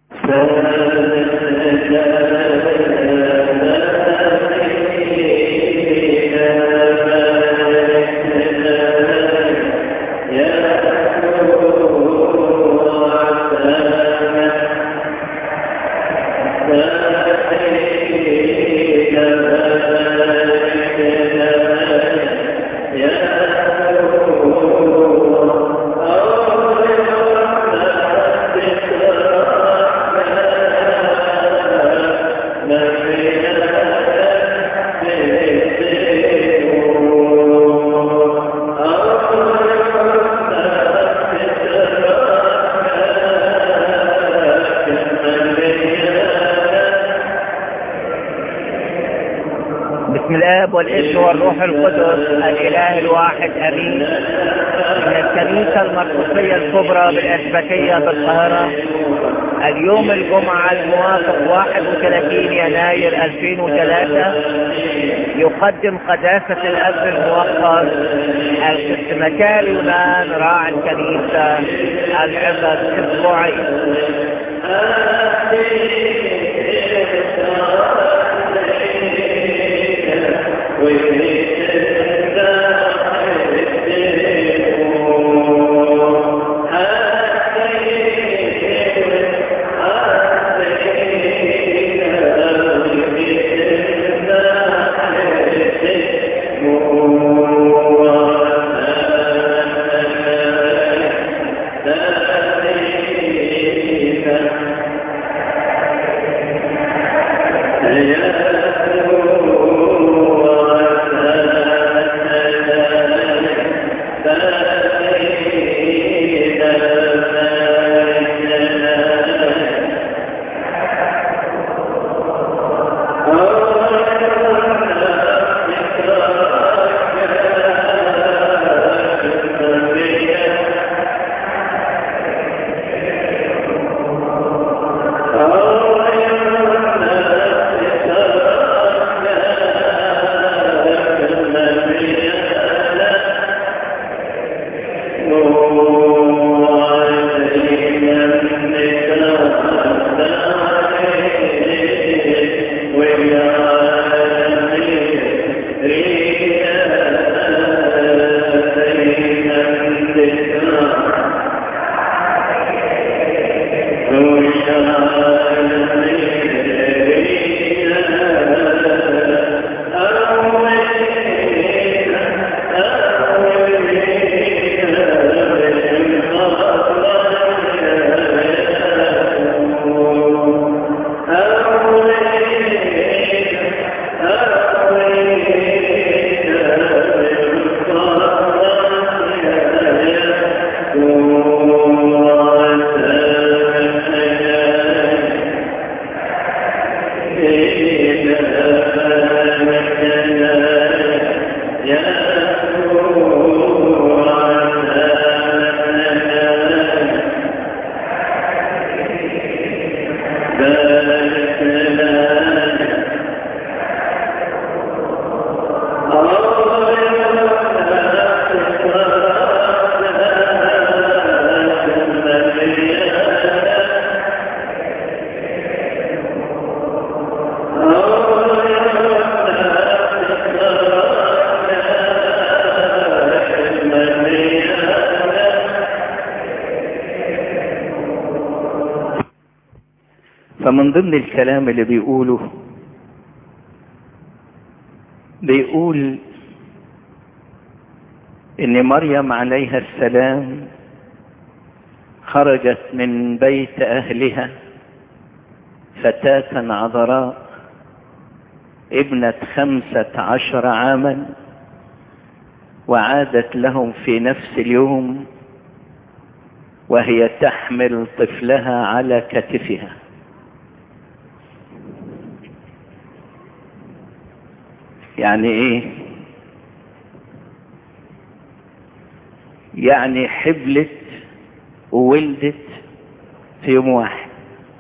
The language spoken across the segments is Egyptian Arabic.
بسم الاب والابن والروح القدس الاله الواحد امين من الكنيسه المرقسيه الكبرى بالاسبكيه بالقاهره اليوم الجمعه الموافق 31 يناير 2003 يقدم قداسه الاب الموقر القس مكال يونان راعي الكنيسه العظه الاسبوعي فمن ضمن الكلام اللي بيقوله بيقول ان مريم عليها السلام خرجت من بيت اهلها فتاة عذراء ابنة خمسة عشر عاما وعادت لهم في نفس اليوم وهي تحمل طفلها على كتفها يعني ايه يعني حبلت وولدت في يوم واحد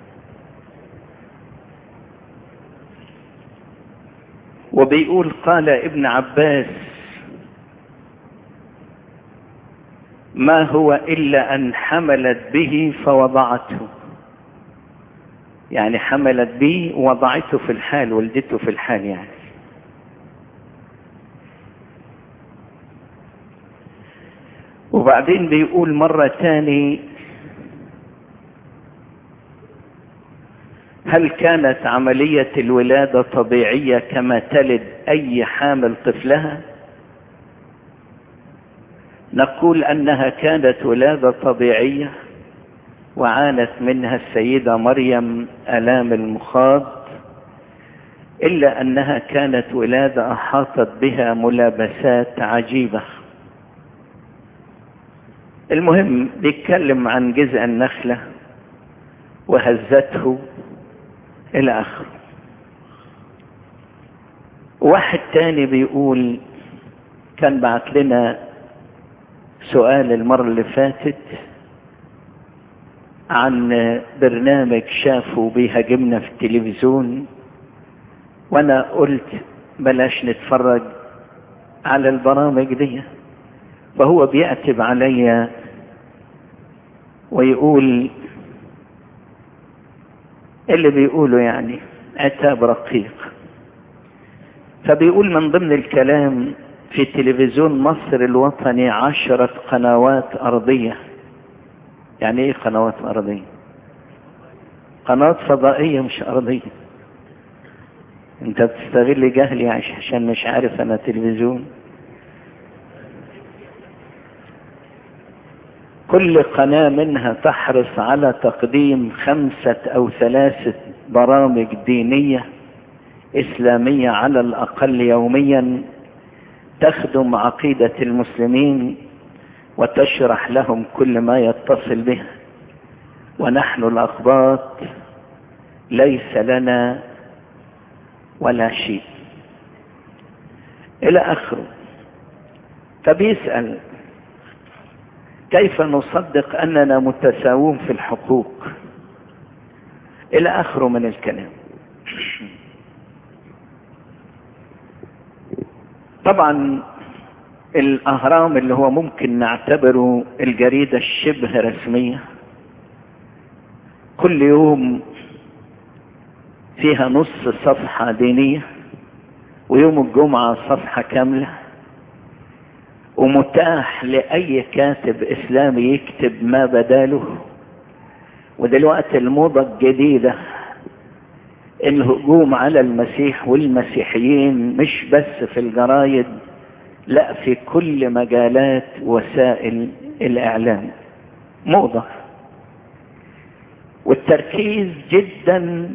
وبيقول قال ابن عباس ما هو الا ان حملت به فوضعته يعني حملت بيه ووضعته في الحال ولدته في الحال يعني وبعدين بيقول مرة تاني هل كانت عملية الولادة طبيعية كما تلد أي حامل طفلها نقول أنها كانت ولادة طبيعية وعانت منها السيدة مريم ألام المخاض إلا أنها كانت ولادة أحاطت بها ملابسات عجيبة المهم بيتكلم عن جزء النخلة وهزته إلى آخره واحد تاني بيقول كان بعت لنا سؤال المرة اللي فاتت عن برنامج شافه بيهاجمنا في التلفزيون وانا قلت بلاش نتفرج على البرامج دي فهو بيعتب عليا ويقول اللي بيقوله يعني عتاب رقيق فبيقول من ضمن الكلام في تلفزيون مصر الوطني عشرة قنوات أرضية يعني ايه قنوات أرضية قنوات فضائية مش أرضية انت بتستغل جهلي عشان مش عارف انا تلفزيون كل قناة منها تحرص على تقديم خمسة او ثلاثة برامج دينية اسلامية على الاقل يوميا تخدم عقيدة المسلمين وتشرح لهم كل ما يتصل به ونحن الاقباط ليس لنا ولا شيء الى اخره فبيسأل كيف نصدق اننا متساوون في الحقوق الى اخره من الكلام طبعا الاهرام اللي هو ممكن نعتبره الجريدة الشبه رسمية كل يوم فيها نص صفحة دينية ويوم الجمعة صفحة كاملة ومتاح لأي كاتب إسلامي يكتب ما بداله ودلوقتي الموضة الجديدة الهجوم على المسيح والمسيحيين مش بس في الجرايد لا في كل مجالات وسائل الإعلام موضة والتركيز جدا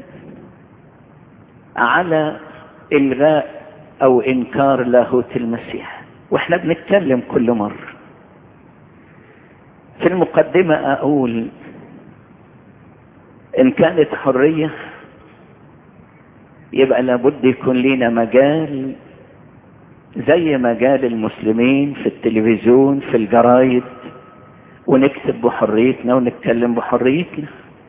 على إلغاء أو إنكار لاهوت المسيح واحنا بنتكلم كل مرة في المقدمة أقول إن كانت حرية يبقى لابد يكون لنا مجال زي مجال المسلمين في التلفزيون في الجرايد ونكتب بحريتنا ونتكلم بحريتنا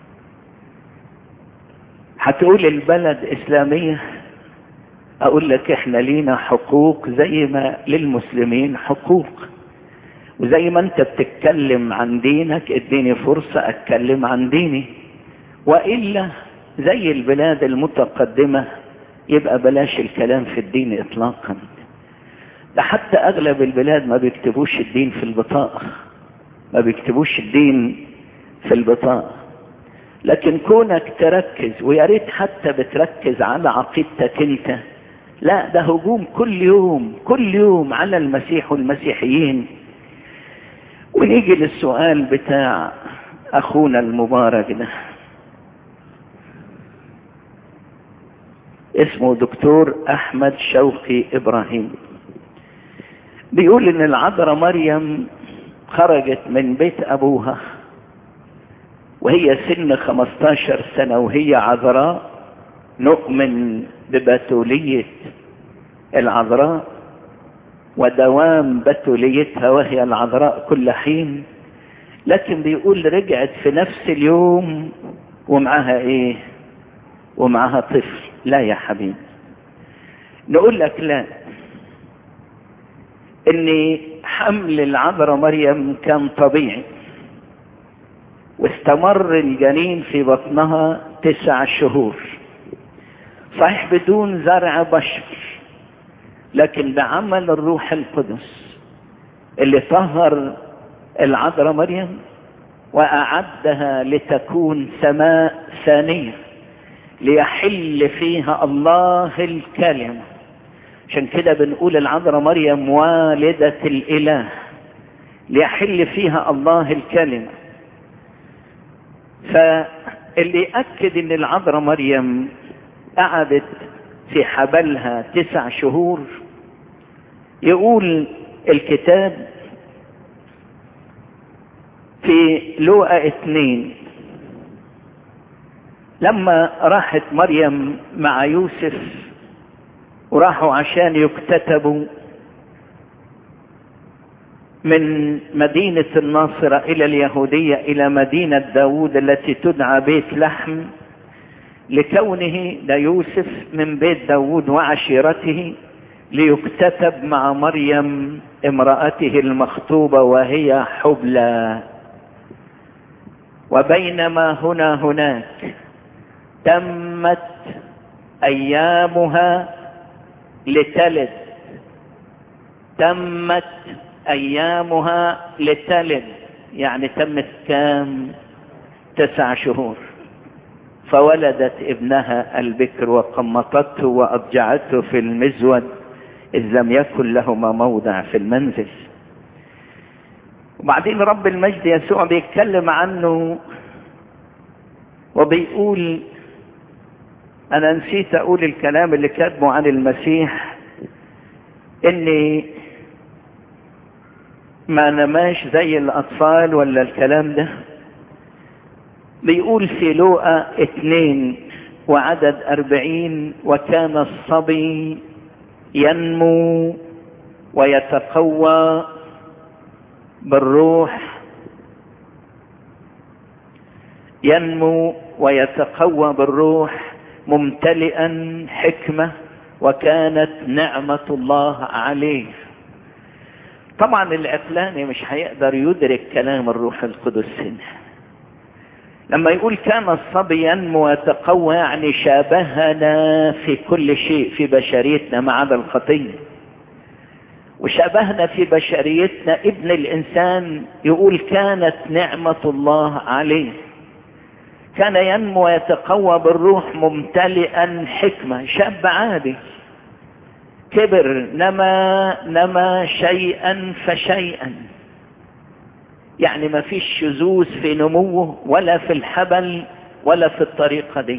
هتقول البلد إسلامية أقول لك إحنا لينا حقوق زي ما للمسلمين حقوق وزي ما أنت بتتكلم عن دينك اديني فرصة أتكلم عن ديني وإلا زي البلاد المتقدمة يبقى بلاش الكلام في الدين إطلاقا ده حتى أغلب البلاد ما بيكتبوش الدين في البطاقة ما بيكتبوش الدين في البطاقة لكن كونك تركز ويا ريت حتى بتركز على عقيدتك انت لا ده هجوم كل يوم كل يوم على المسيح والمسيحيين ونيجي للسؤال بتاع اخونا المبارك ده اسمه دكتور احمد شوقي ابراهيم بيقول ان العذراء مريم خرجت من بيت ابوها وهي سن 15 سنة وهي عذراء نؤمن ببتولية العذراء ودوام بتوليتها وهي العذراء كل حين لكن بيقول رجعت في نفس اليوم ومعها ايه ومعها طفل لا يا حبيبي نقول لك لا ان حمل العذراء مريم كان طبيعي واستمر الجنين في بطنها تسع شهور صحيح بدون زرع بشر لكن بعمل الروح القدس اللي طهر العذراء مريم واعدها لتكون سماء ثانيه ليحل فيها الله الكلمه عشان كده بنقول العذراء مريم والده الاله ليحل فيها الله الكلمه فاللي يأكد ان العذراء مريم قعدت في حبلها تسع شهور يقول الكتاب في لوقا اثنين لما راحت مريم مع يوسف وراحوا عشان يكتتبوا من مدينة الناصرة إلى اليهودية إلى مدينة داود التي تدعى بيت لحم لكونه ده يوسف من بيت داود وعشيرته ليكتتب مع مريم امرأته المخطوبة وهي حبلى وبينما هنا هناك تمت أيامها لتلد تمت أيامها لتلد يعني تمت كام تسع شهور فولدت ابنها البكر وقمطته وأضجعته في المزود إذ لم يكن لهما موضع في المنزل وبعدين رب المجد يسوع بيتكلم عنه وبيقول أنا نسيت أقول الكلام اللي كاتبه عن المسيح إني ما نماش زي الأطفال ولا الكلام ده بيقول في لوقا اتنين وعدد أربعين وكان الصبي ينمو ويتقوى بالروح ينمو ويتقوى بالروح ممتلئا حكمة وكانت نعمة الله عليه طبعا العقلاني مش هيقدر يدرك كلام الروح القدس هنا لما يقول كان الصبي ينمو ويتقوى يعني شابهنا في كل شيء في بشريتنا ما عدا الخطيه وشابهنا في بشريتنا ابن الانسان يقول كانت نعمه الله عليه كان ينمو ويتقوى بالروح ممتلئا حكمه شاب عادي كبر نما نما شيئا فشيئا يعني ما فيش شذوذ في نموه ولا في الحبل ولا في الطريقة دي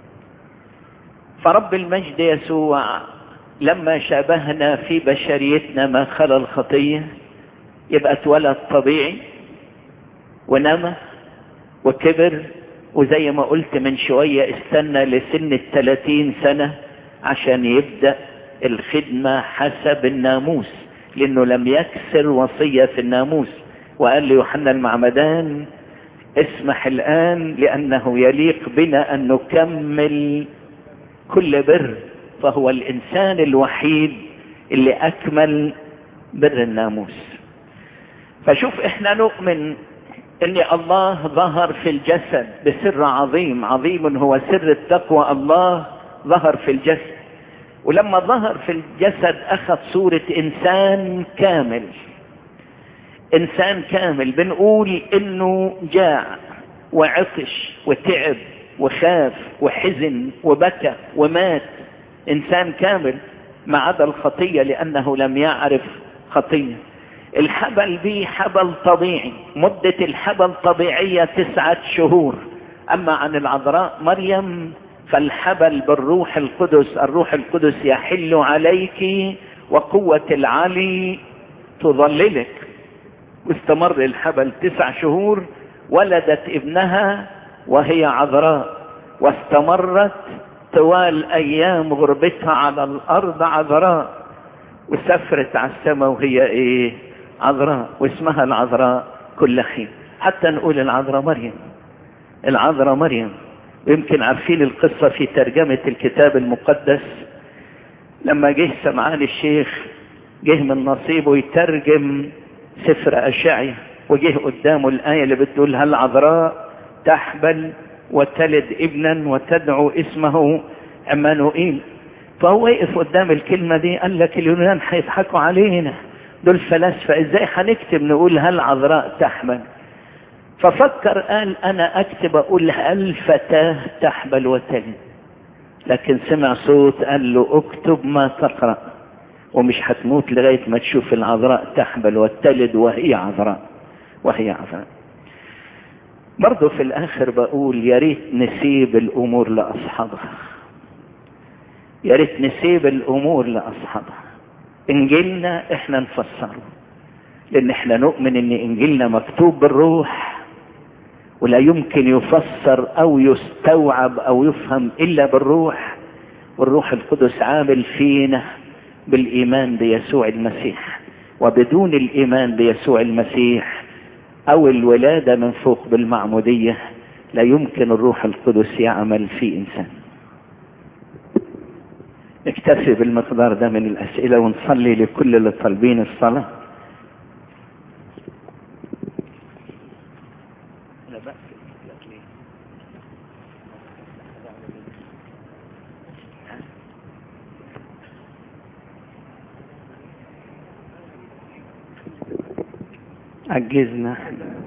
فرب المجد يسوع لما شابهنا في بشريتنا ما خلا الخطية يبقى اتولد طبيعي ونما وكبر وزي ما قلت من شوية استنى لسن الثلاثين سنة عشان يبدأ الخدمة حسب الناموس لأنه لم يكسر وصية في الناموس وقال ليوحنا المعمدان اسمح الآن لأنه يليق بنا أن نكمل كل بر فهو الإنسان الوحيد اللي أكمل بر الناموس فشوف احنا نؤمن ان الله ظهر في الجسد بسر عظيم عظيم هو سر التقوى الله ظهر في الجسد ولما ظهر في الجسد اخذ صورة انسان كامل انسان كامل بنقول انه جاع وعطش وتعب وخاف وحزن وبكى ومات انسان كامل ما عدا الخطيه لانه لم يعرف خطيه الحبل به حبل طبيعي مده الحبل طبيعيه تسعه شهور اما عن العذراء مريم فالحبل بالروح القدس الروح القدس يحل عليك وقوه العلي تظللك واستمر الحبل تسع شهور ولدت ابنها وهي عذراء واستمرت طوال ايام غربتها على الارض عذراء وسافرت على السماء وهي ايه عذراء واسمها العذراء كل حين حتى نقول العذراء مريم العذراء مريم ويمكن عارفين القصة في ترجمة الكتاب المقدس لما جه سمعان الشيخ جه من نصيبه يترجم سفر أشعيا وجه قدامه الآية اللي بتقول هل عذراء تحبل وتلد ابنا وتدعو اسمه عمانوئيل فهو وقف قدام الكلمة دي قال لك اليونان هيضحكوا علينا دول فلاسفة ازاي هنكتب نقول هل عذراء تحمل ففكر قال انا اكتب اقول هل فتاة تحمل وتلد لكن سمع صوت قال له اكتب ما تقرأ ومش هتموت لغاية ما تشوف العذراء تحمل وتلد وهي عذراء وهي عذراء برضه في الاخر بقول يا ريت نسيب الامور لاصحابها يا ريت نسيب الامور لاصحابها انجيلنا احنا نفسره لان احنا نؤمن ان انجيلنا مكتوب بالروح ولا يمكن يفسر او يستوعب او يفهم الا بالروح والروح القدس عامل فينا بالايمان بيسوع المسيح وبدون الايمان بيسوع المسيح او الولادة من فوق بالمعمودية لا يمكن الروح القدس يعمل في انسان نكتفي بالمقدار ده من الاسئلة ونصلي لكل اللي طالبين الصلاة عجزنا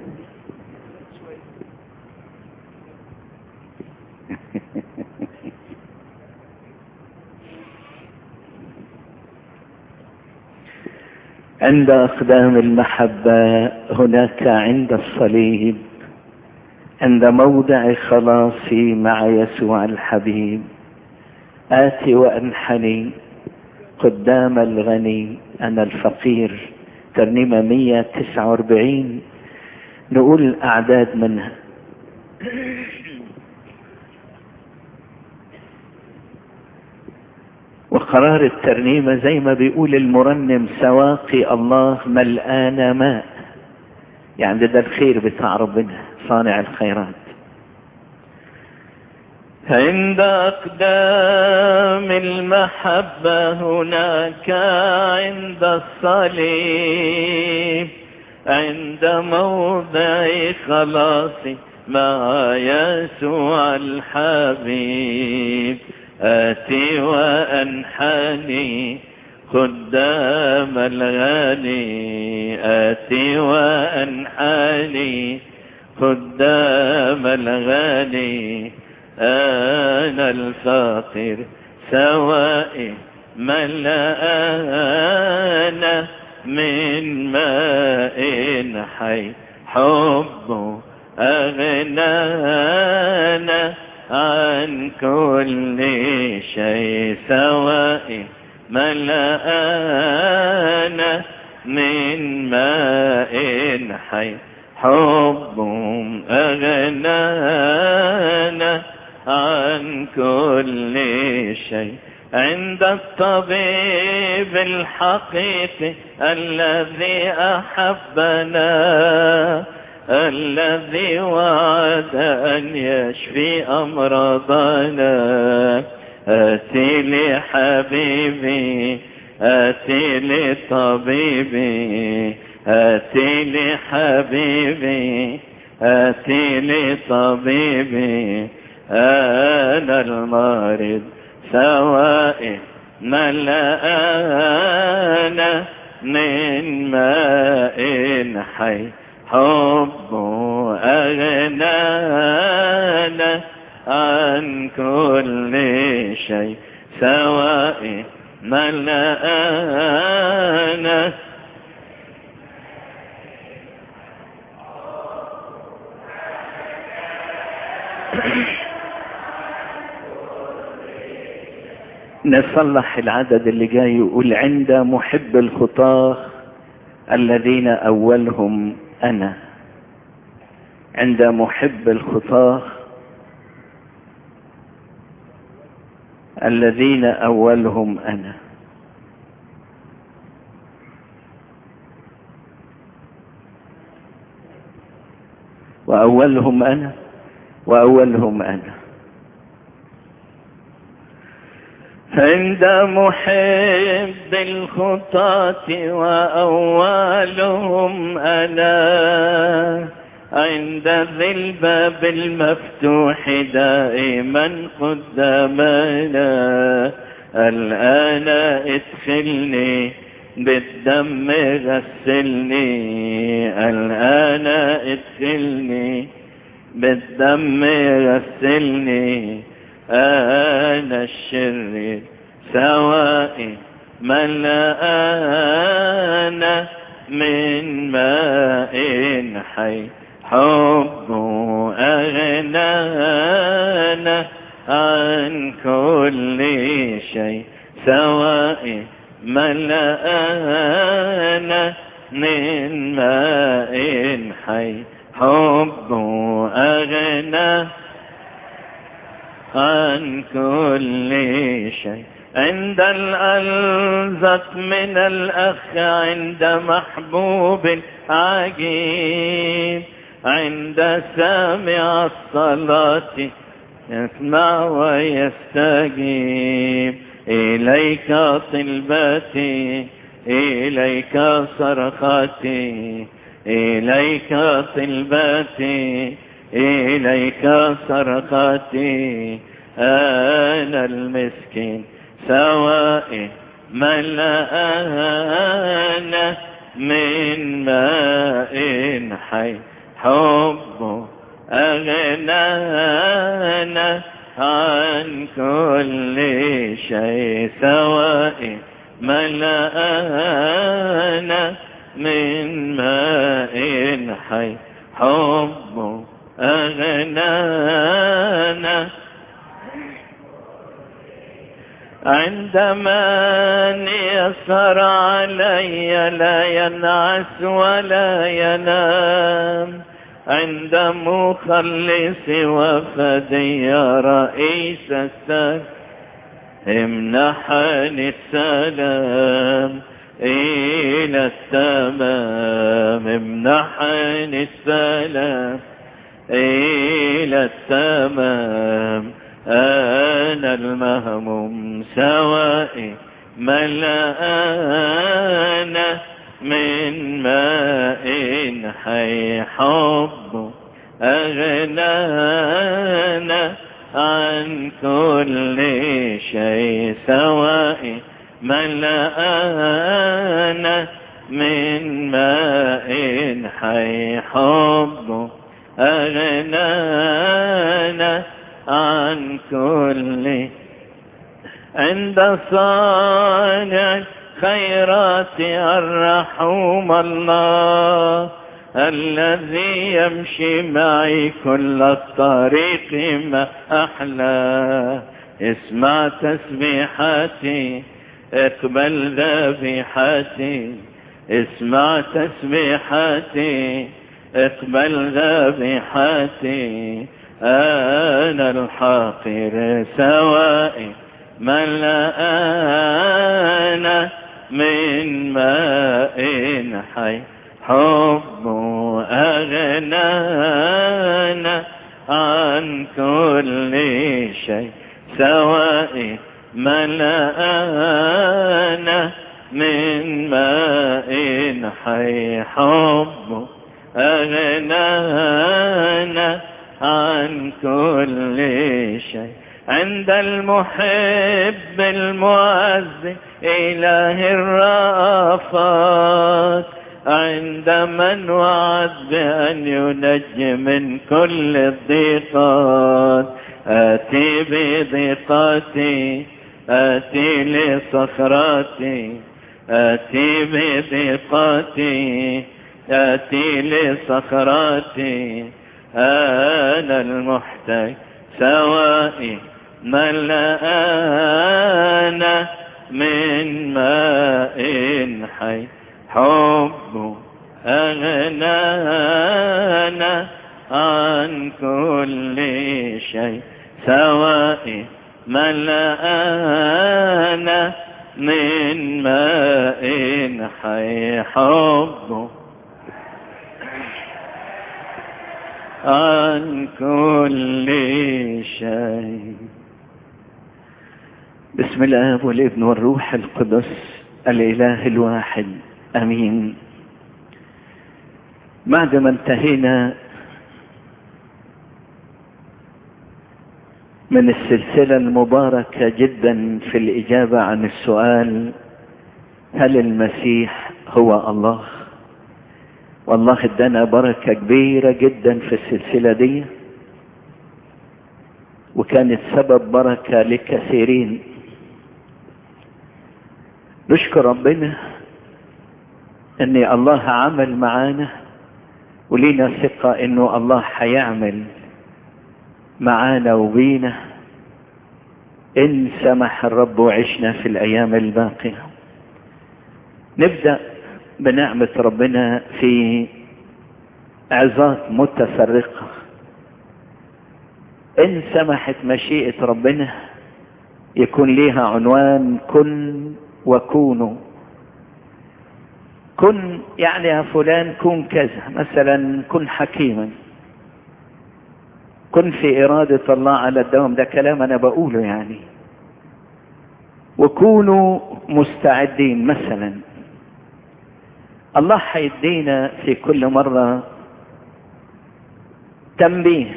عند أقدام المحبة هناك عند الصليب عند موضع خلاصي مع يسوع الحبيب آتي وأنحني قدام الغني أنا الفقير ترنيمة 149 نقول أعداد منها وقرار الترنيمة زي ما بيقول المرنم سواقي الله ملآن ماء يعني ده الخير بتاع ربنا صانع الخيرات عند أقدام المحبة هناك عند الصليب عند موضع خلاصي مع يسوع الحبيب آتي وأنحني قدام الغني آتي وأنحني قدام الغني أنا الفقير سواء ملأنا من ماء حي حب أغنانا عن كل شيء سواء ملأنا من ماء حي حب أغنانا عن كل شيء عند الطبيب الحقيقي الذي أحبنا الذي وعد أن يشفي أمراضنا آتي لحبيبي آتي لطبيبي آتي لحبيبي آتي لطبيبي أنا المريض سواء ملأنا من ماء حي حب أغنانا عن كل شيء سواء ملأنا نصلح العدد اللي جاي يقول عند محب الخطاه الذين أولهم أنا عند محب الخطاه الذين أولهم أنا وأولهم أنا وأولهم أنا عند محب الخطاة وأولهم أنا عند ذي الباب المفتوح دائما قدامنا الآن ادخلني بالدم غسلني الآن ادخلني بالدم غسلني أنا الشرير سواء ملآنا من ماء حي حب أغنانا عن كل شيء سواء ملآنا من ماء حي حب أغنى عن كل شيء عند الألزة من الأخ عند محبوب عجيب عند سامع الصلاة يسمع ويستجيب إليك طلبتي إليك صرختي إليك طلبتي إليك صرختي أنا المسكين سواء ملأنا من ماء حي حب أغنانا عن كل شيء سواء ملأنا من ماء حي حب أغنانا عندما يسهر علي لا ينعس ولا ينام عند مخلص وفدي رئيس السر امنحني السلام إلى التمام امنحني السلام إلى التمام أنا المهموم سواء ملأنا من ماء حي حب أغنانا عن كل شيء سواء ملأنا من ماء حي حب أغنانا عن كل عند صانع خيرات الرحوم الله الذي يمشي معي كل الطريق ما أحلى اسمع تسبيحاتي اقبل ذبيحتي اسمع تسبيحاتي اقبل ذبيحتي أنا الحقير سواء ملأنا من ماء حي حب أغنانا عن كل شيء سواء ملأنا من ماء حي حب أغنانا عن كل شيء عند المحب المعز إله الرافات عند من وعد بأن ينجي من كل الضيقات آتي بضيقاتي آتي لصخراتي آتي بضيقاتي آتي لصخراتي أنا المحتاج سواء ملأنا من ماء حي حب أغنانا عن كل شيء سواء ملأنا من ماء حي حب عن كل شيء بسم الله والابن والروح القدس الاله الواحد امين بعد ما انتهينا من السلسلة المباركة جدا في الإجابة عن السؤال هل المسيح هو الله والله ادانا بركة كبيرة جدا في السلسلة دي وكانت سبب بركة لكثيرين نشكر ربنا ان الله عمل معانا ولينا ثقة انه الله هيعمل معانا وبينا ان سمح الرب وعشنا في الايام الباقية نبدأ بنعمة ربنا في عظات متفرقة ان سمحت مشيئة ربنا يكون ليها عنوان كن وكونوا كن يعني يا فلان كن كذا مثلا كن حكيما كن في إرادة الله على الدوام ده كلام أنا بقوله يعني وكونوا مستعدين مثلا الله هيدينا في كل مرة تنبيه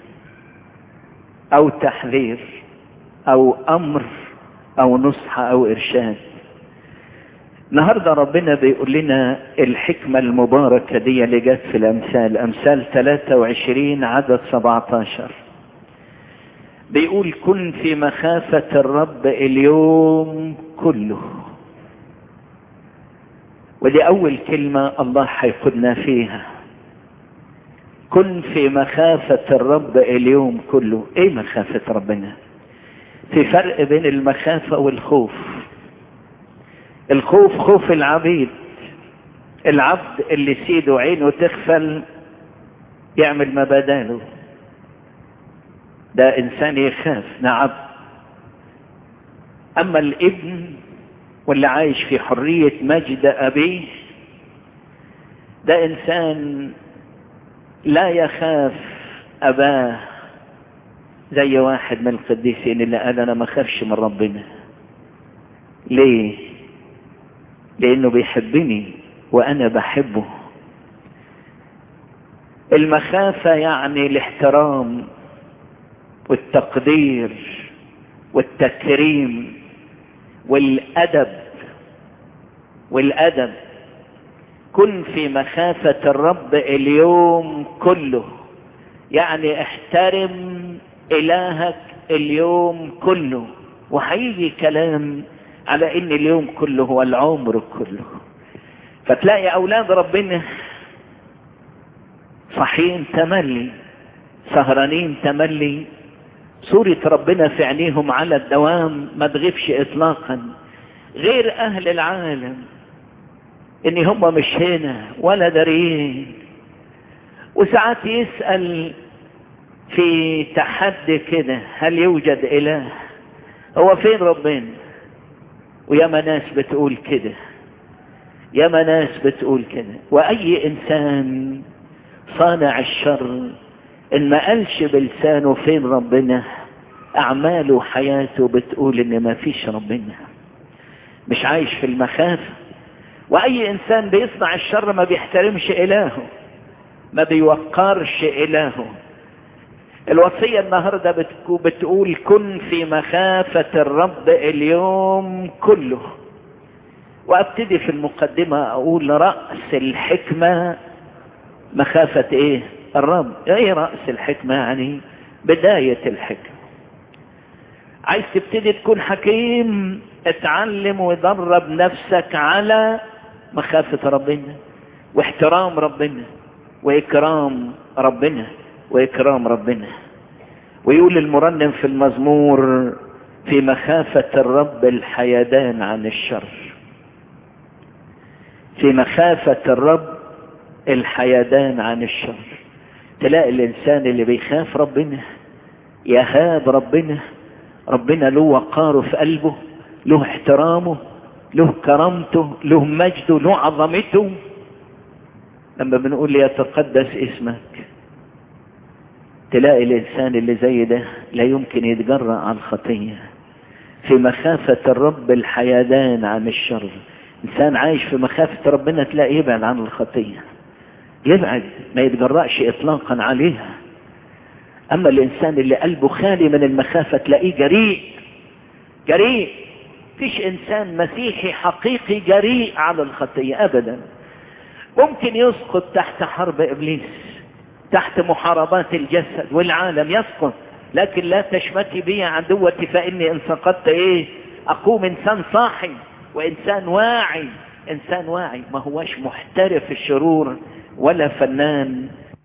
أو تحذير أو أمر أو نصح أو إرشاد النهاردة ربنا بيقول لنا الحكمة المباركة دي اللي جت في الأمثال أمثال 23 عدد 17 بيقول كن في مخافة الرب اليوم كله ودي أول كلمة الله هيقودنا فيها كن في مخافة الرب اليوم كله ايه مخافة ربنا في فرق بين المخافة والخوف الخوف خوف العبيد العبد اللي سيده عينه تغفل يعمل ما بداله ده انسان يخاف نعم اما الابن واللي عايش في حرية مجد ابيه ده انسان لا يخاف اباه زي واحد من القديسين اللي قال انا ما خافش من ربنا ليه لانه بيحبني وانا بحبه المخافة يعني الاحترام والتقدير والتكريم والادب والادب كن في مخافة الرب اليوم كله يعني احترم الهك اليوم كله وهيجي كلام على ان اليوم كله هو العمر كله فتلاقي اولاد ربنا صحيين تملي سهرانين تملي صورة ربنا في عينيهم على الدوام ما تغيبش اطلاقا غير اهل العالم ان هم مش هنا ولا داريين وساعات يسأل في تحدي كده هل يوجد اله هو فين ربنا وياما ناس بتقول كده ياما ناس بتقول كده واي انسان صانع الشر ان ما قالش بلسانه فين ربنا اعماله وحياته بتقول ان ما فيش ربنا مش عايش في المخافة واي انسان بيصنع الشر ما بيحترمش الهه ما بيوقرش الهه الوصية النهاردة بتقول كن في مخافة الرب اليوم كله وابتدي في المقدمة اقول رأس الحكمة مخافة ايه الرب ايه رأس الحكمة يعني بداية الحكمة عايز تبتدي تكون حكيم اتعلم ودرب نفسك على مخافة ربنا واحترام ربنا واكرام ربنا واكرام ربنا ويقول المرنم في المزمور في مخافة الرب الحيدان عن الشر في مخافة الرب الحيدان عن الشر تلاقي الانسان اللي بيخاف ربنا يهاب ربنا ربنا له وقاره في قلبه له احترامه له كرامته له مجده له عظمته لما بنقول يتقدس اسمك تلاقي الانسان اللي زي ده لا يمكن يتجرأ على الخطية في مخافة الرب الحيدان عن الشر انسان عايش في مخافة ربنا تلاقي يبعد عن الخطية يبعد ما يتجرأش اطلاقا عليها اما الانسان اللي قلبه خالي من المخافة تلاقيه جريء جريء فيش انسان مسيحي حقيقي جريء على الخطية ابدا ممكن يسقط تحت حرب ابليس تحت محاربات الجسد والعالم يسقط لكن لا تشمتي بي عدوتي فاني ان سقطت ايه اقوم انسان صاحي وانسان واعي انسان واعي ما هوش محترف الشرور ولا فنان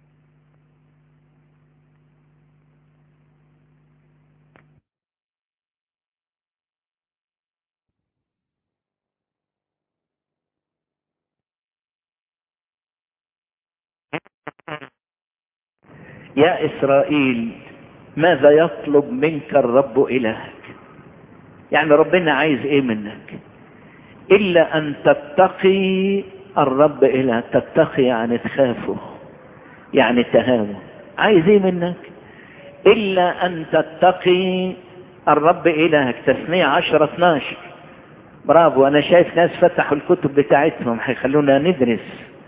يا إسرائيل ماذا يطلب منك الرب إلهك يعني ربنا عايز إيه منك إلا أن تتقي الرب إلهك تتقي يعني تخافه يعني تهابه عايز إيه منك إلا أن تتقي الرب إلهك تسمية عشرة 12 برافو أنا شايف ناس فتحوا الكتب بتاعتهم هيخلونا ندرس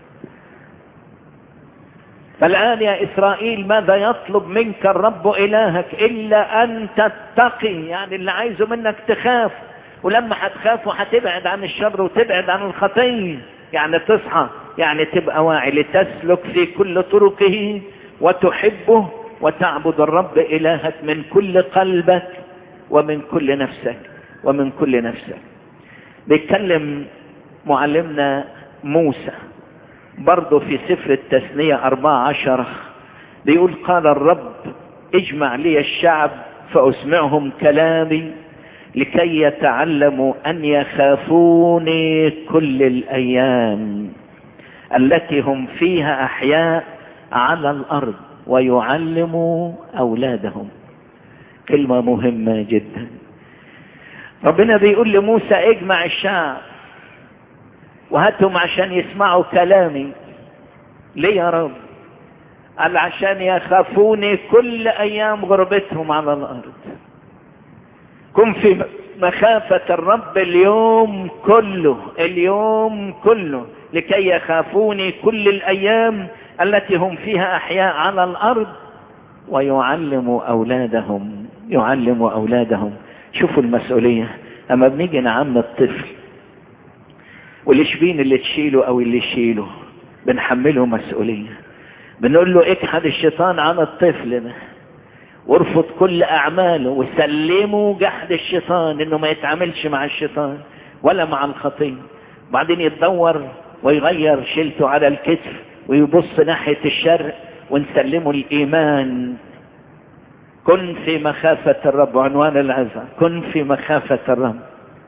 فالآن يا إسرائيل ماذا يطلب منك الرب إلهك إلا أن تتقي يعني اللي عايزه منك تخاف ولما هتخاف هتبعد عن الشر وتبعد عن الخطية يعني تصحى يعني تبقى واعي لتسلك في كل طرقه وتحبه وتعبد الرب إلهك من كل قلبك ومن كل نفسك ومن كل نفسك بيتكلم معلمنا موسى برضه في سفر التثنية أربعة عشر بيقول قال الرب اجمع لي الشعب فأسمعهم كلامي لكي يتعلموا أن يخافوني كل الأيام التي هم فيها أحياء على الأرض ويعلموا أولادهم كلمة مهمة جدا ربنا بيقول لموسى اجمع الشعب وهاتهم عشان يسمعوا كلامي ليه يا رب قال عشان يخافوني كل ايام غربتهم على الارض كن في مخافة الرب اليوم كله اليوم كله لكي يخافوني كل الايام التي هم فيها احياء على الارض ويعلموا اولادهم يعلموا اولادهم شوفوا المسؤولية اما بنيجي نعم الطفل والشبين اللي تشيله او اللي يشيله بنحمله مسؤولية بنقول له اجحد الشيطان عن الطفل ده وارفض كل اعماله وسلمه جحد الشيطان انه ما يتعاملش مع الشيطان ولا مع الخطية بعدين يتدور ويغير شيلته على الكتف ويبص ناحية الشرق ونسلمه الايمان كن في مخافة الرب عنوان العزة كن في مخافة الرب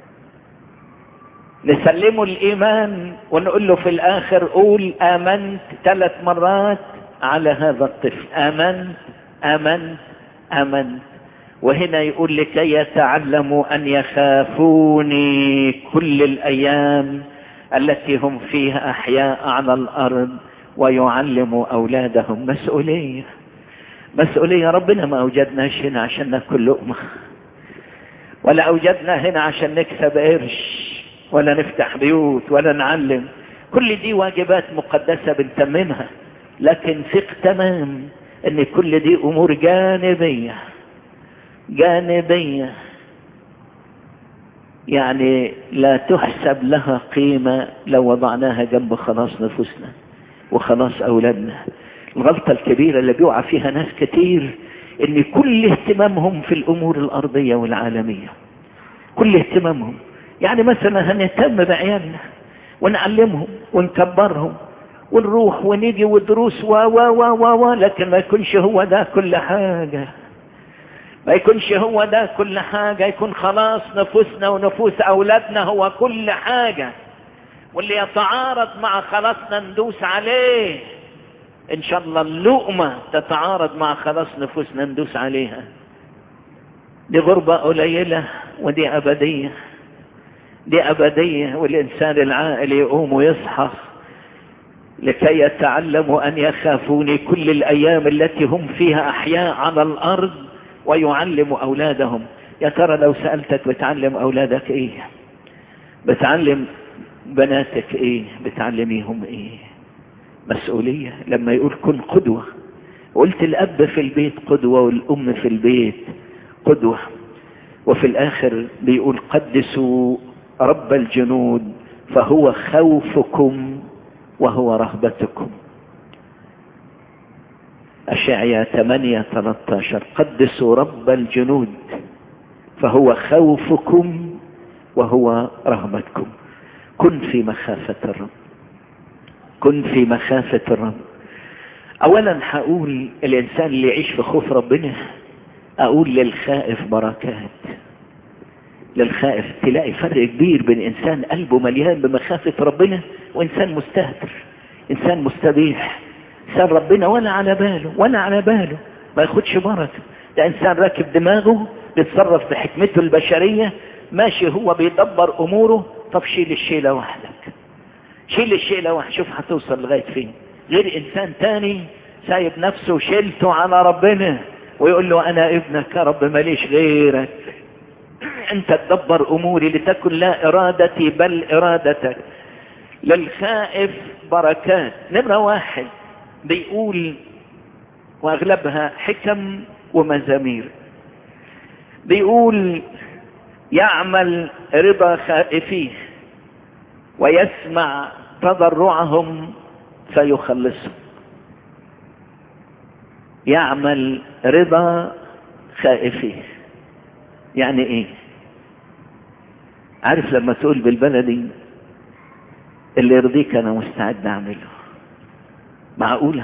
نسلمه الايمان ونقول له في الاخر قول امنت ثلاث مرات على هذا الطفل امنت امنت امنت وهنا يقول لكي يتعلموا ان يخافوني كل الايام التي هم فيها احياء على الارض ويعلموا اولادهم مسؤوليه مسؤوليه ربنا ما اوجدناش هنا عشان ناكل لقمه ولا اوجدنا هنا عشان نكسب قرش ولا نفتح بيوت ولا نعلم كل دي واجبات مقدسة بنتممها لكن ثق تمام ان كل دي امور جانبية جانبية يعني لا تحسب لها قيمة لو وضعناها جنب خلاص نفوسنا وخلاص اولادنا الغلطة الكبيرة اللي بيقع فيها ناس كتير ان كل اهتمامهم في الامور الارضية والعالمية كل اهتمامهم يعني مثلا هنهتم بعيالنا ونعلمهم ونكبرهم ونروح ونيجي ودروس و و و و و لكن ما يكونش هو ده كل حاجة ما يكونش هو ده كل حاجة يكون خلاص نفوسنا ونفوس أولادنا هو كل حاجة واللي يتعارض مع خلاصنا ندوس عليه إن شاء الله اللقمة تتعارض مع خلاص نفوسنا ندوس عليها دي غربة قليلة ودي أبدية دي أبدية والإنسان العاقل يقوم ويصحى لكي يتعلموا أن يخافوني كل الأيام التي هم فيها أحياء على الأرض ويعلموا أولادهم يا ترى لو سألتك بتعلم أولادك إيه بتعلم بناتك إيه بتعلميهم إيه مسؤولية لما يقول كن قدوة قلت الأب في البيت قدوة والأم في البيت قدوة وفي الآخر بيقول قدسوا رب الجنود فهو خوفكم وهو رهبتكم أشعيا 8 13 قدسوا رب الجنود فهو خوفكم وهو رهبتكم كن في مخافة الرب كن في مخافة الرب اولا هقول الانسان اللي يعيش في خوف ربنا اقول للخائف بركات للخائف تلاقي فرق كبير بين انسان قلبه مليان بمخافة ربنا وانسان مستهتر انسان مستبيح انسان ربنا ولا على باله ولا على باله ما ياخدش بركة ده انسان راكب دماغه بيتصرف بحكمته البشرية ماشي هو بيدبر اموره طب شيل الشيلة وحدك شيل الشيلة وحدك شوف هتوصل لغاية فين غير انسان تاني سايب نفسه شيلته على ربنا ويقول له انا ابنك يا رب ماليش غيرك انت تدبر اموري لتكن لا ارادتي بل ارادتك للخائف بركات نمرة واحد بيقول واغلبها حكم ومزامير بيقول يعمل رضا خائفيه ويسمع تضرعهم فيخلصهم يعمل رضا خائفيه يعني ايه عارف لما تقول بالبلدي اللي يرضيك انا مستعد اعمله معقولة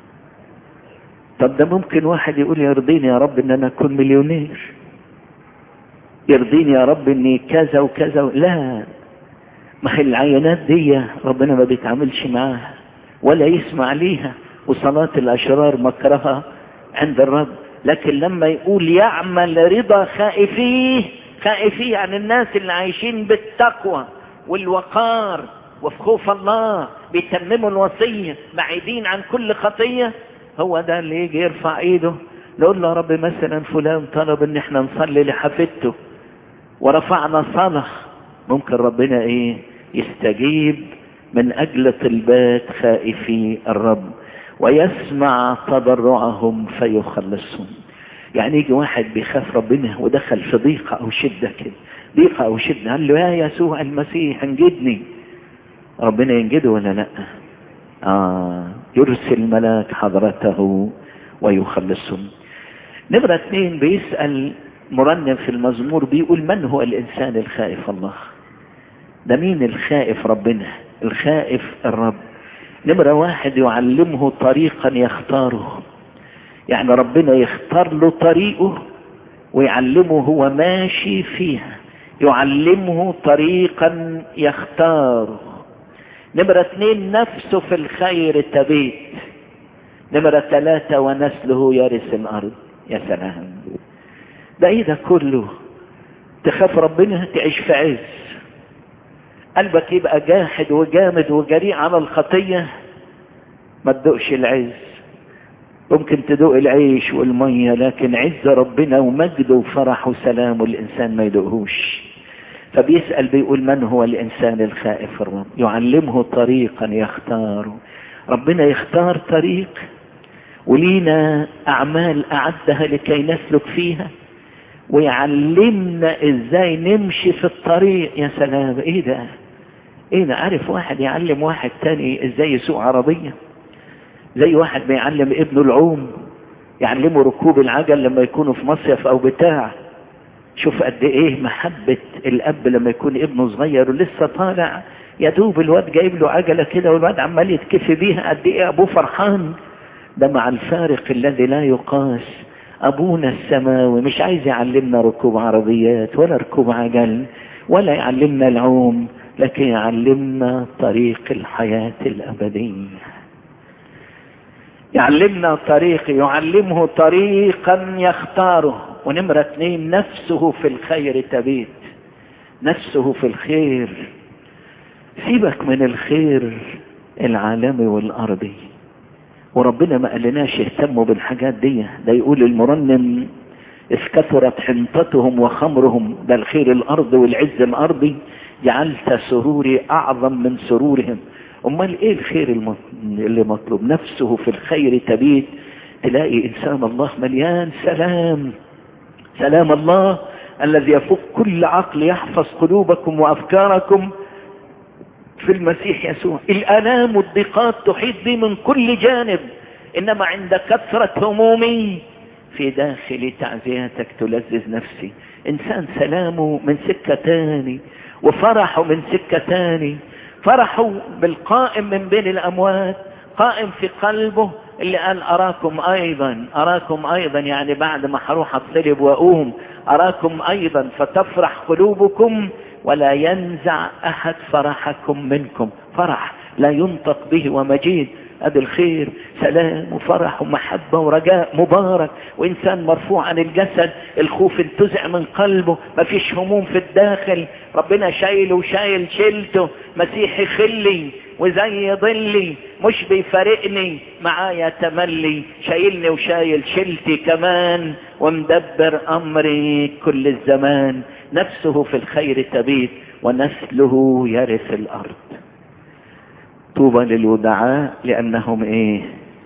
طب ده ممكن واحد يقول يرضيني يا رب ان انا اكون مليونير يرضيني يا رب اني كذا وكذا و... لا ما هي العينات دي ربنا ما بيتعاملش معاها ولا يسمع ليها وصلاة الأشرار مكرها عند الرب لكن لما يقول يعمل رضا خائفيه خائفيه عن الناس اللي عايشين بالتقوى والوقار وفي خوف الله بيتمموا الوصية بعيدين عن كل خطية هو ده اللي يجي يرفع ايده نقول له يا رب مثلا فلان طلب ان احنا نصلي لحفيدته ورفعنا صلاة ممكن ربنا ايه يستجيب من اجل طلبات خائفي الرب ويسمع تضرعهم فيخلصهم يعني يجي واحد بيخاف ربنا ودخل في ضيقة او شدة كده ضيقة او شدة قال له يا يسوع المسيح انجدني ربنا ينجده ولا لا آه يرسل ملاك حضرته ويخلصهم نمرة اثنين بيسأل مرنم في المزمور بيقول من هو الإنسان الخائف الله ده مين الخائف ربنا الخائف الرب نمرة واحد يعلمه طريقا يختاره يعني ربنا يختار له طريقه ويعلمه هو ماشي فيها يعلمه طريقا يختاره نمرة اثنين نفسه في الخير تبيت نمرة ثلاثة ونسله يرث الأرض يا سلام ده ايه ده كله تخاف ربنا تعيش في عز قلبك يبقى جاحد وجامد وجريء على الخطية ما تدوقش العز ممكن تدوق العيش والمية لكن عز ربنا ومجده وفرح وسلام الإنسان ما يدوقهوش فبيسأل بيقول من هو الإنسان الخائف الرب يعلمه طريقا يختار ربنا يختار طريق ولينا أعمال أعدها لكي نسلك فيها ويعلمنا ازاي نمشي في الطريق يا سلام ايه ده ايه ده عارف واحد يعلم واحد تاني ازاي يسوق عربية زي واحد بيعلم ابنه العوم يعلمه ركوب العجل لما يكونوا في مصيف او بتاع شوف قد ايه محبة الاب لما يكون ابنه صغير ولسه طالع يا دوب الواد جايب له عجلة كده والواد عمال يتكفي بيها قد ايه ابوه فرحان ده مع الفارق الذي لا يقاس ابونا السماوي مش عايز يعلمنا ركوب عربيات ولا ركوب عجل ولا يعلمنا العوم لكن يعلمنا طريق الحياة الابدية يعلمنا طريق يعلمه طريقا يختاره ونمرة اثنين نفسه في الخير تبيت نفسه في الخير سيبك من الخير العالمي والارضي وربنا ما قالناش اهتموا بالحاجات دي ده يقول المرنم إذ كثرت حنطتهم وخمرهم ده الخير الأرض والعز الأرضي جعلت سروري أعظم من سرورهم أمال إيه الخير اللي مطلوب نفسه في الخير تبيت تلاقي انسان الله مليان سلام سلام الله الذي يفوق كل عقل يحفظ قلوبكم وافكاركم في المسيح يسوع الالام والضيقات تحيط بي من كل جانب انما عند كثرة همومي في داخل تعزياتك تلذذ نفسي انسان سلامه من سكة تاني وفرحه من سكة تاني فرحه بالقائم من بين الاموات قائم في قلبه اللي قال اراكم ايضا اراكم ايضا يعني بعد ما هروح اتصلب واقوم اراكم ايضا فتفرح قلوبكم ولا ينزع احد فرحكم منكم فرح لا ينطق به ومجيد ادي الخير سلام وفرح ومحبة ورجاء مبارك وانسان مرفوع عن الجسد الخوف انتزع من قلبه مفيش هموم في الداخل ربنا شايله وشايل شيلته مسيحي خلي وزي ظلي مش بيفارقني معايا تملي شايلني وشايل شيلتي كمان ومدبر امري كل الزمان نفسه في الخير تبيت ونسله يرث الارض طوبى للودعاء لانهم ايه